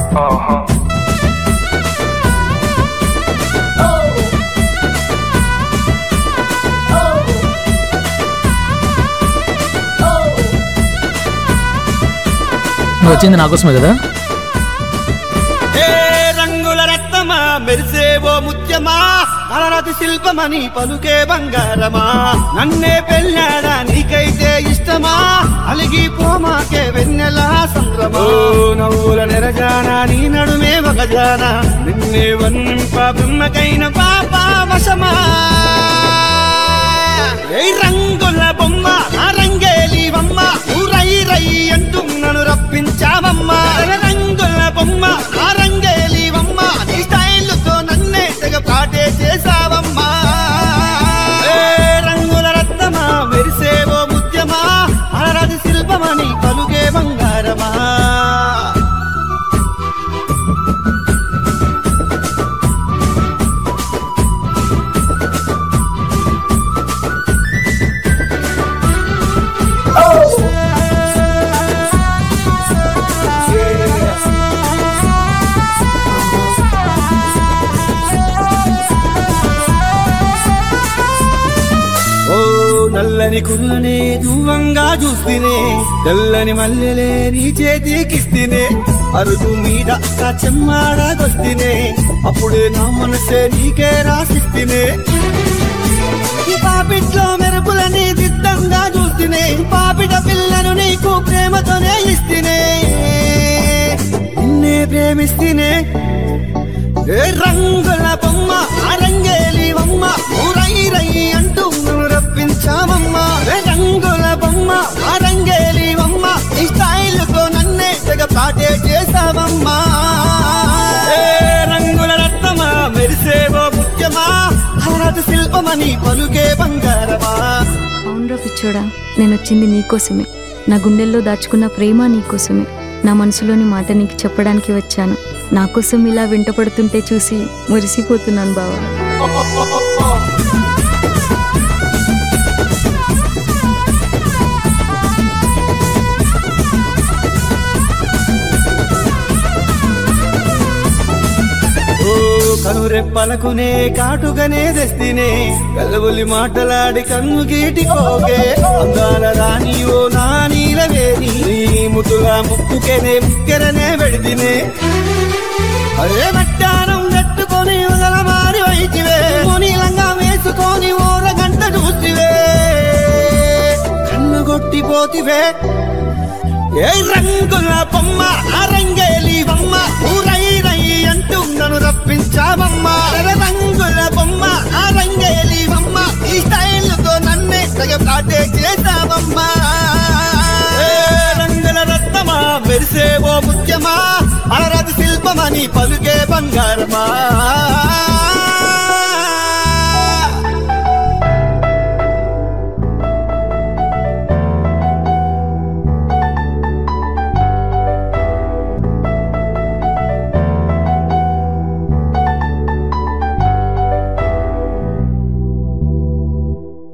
నువ్వు వచ్చింది నా కోసమే కదా ఏ రంగుల రత్నమా మెరిసే ఓ ముత్యమా అలరతి శిల్పమని పలుకే బంగారమా నన్నే పెళ్ళాడా నీకైతే ఇష్టమా అలిగి పోమాకే వెన్నెలా సంద్రమా ఓ నవ్వుల నెరజానా నీ నడుమే ఒక జానా నిన్నే వన్నింప బ్రహ్మకైన పాప వశమా ఏ రంగుల బొమ్మ ఆ రంగేలి బొమ్మ ఊరై రై అంటూ నన్ను రప్పించావమ్మా రంగుల బొమ్మ ఆ రంగేలి బొమ్మ నీ స్టైల్తో నన్నే తెగ పాటే చేసావమ్మా ఏ రంగుల రత్నమా మెరిసేవో ముత్యమా అలరాది శిల్పమని పలుగే బంగారమా ఓ నల్లని కురులనే దూరంగా చూస్తేనే తెల్లని మల్లెలే నీ చేతికిస్తేనే అరుగు మీద చెమ్మాడగొస్తేనే అప్పుడే నా మనసే నీకే రాసిస్తేనే ఈ పాపిట్లో మెరుపులని దిద్దంగా చూస్తేనే పాపిట పిల్లను నీకు ప్రేమతోనే ఇస్తేనే నిన్నే ప్రేమిస్తేనే ఏ రంగుల బొమ్మ ఆ రంగేలి బొమ్మ ఊరై రై అంటూ నన్ను రప్పించామమ్మా ఏ రంగుల బొమ్మ ఆ రంగేలి బొమ్మ ఈ స్టైల్తో నన్నే తెగ పాటే చేసావమ్మా ఏ రంగుల రత్నమా మెరిసేవో ముఖ్యమా భారత శిల్పమని పలుకే బంగారమా అవునరా పిచ్చోడా నేను వచ్చింది నీకోసమే నా గుండెల్లో దాచుకున్న ప్రేమ నీకోసమే నా మనసులోని మాట నీకు చెప్పడానికి వచ్చాను నా కోసం ఇలా వెంటపడుతుంటే చూసి మురిసిపోతున్నాను బావా ఓ కనురెప్పలకునే కాటుగానే తెస్తినే కలవలి మాటలాడి కన్ను గీటికోగే అందాల రాని ఓ నా నీలవేని నీ ముతుగా ముక్కుకెనే ముక్కెరనే వెడితినే అరే మట్టానం నెట్టుకొని ఉదల మారి వైతివే నీలంగా వేసుకొని ఓర గంట చూసివే కన్ను కొట్టిపోతివే ఏ రంగుల బొమ్మ ఆ రంగేలి బొమ్మ ఊరై రై అంటూ నన్ను రప్పించావమ్మా అరే రంగుల బొమ్మ ఆ రంగేలి బొమ్మ ఈ స్టైల్తో నన్నే తెగ పాటే చేసావమ్మా ఏ రంగుల రత్నమా మెరిసే ఓ ముత్యమా అలరది శిల్పమని పలుకే బంగారమా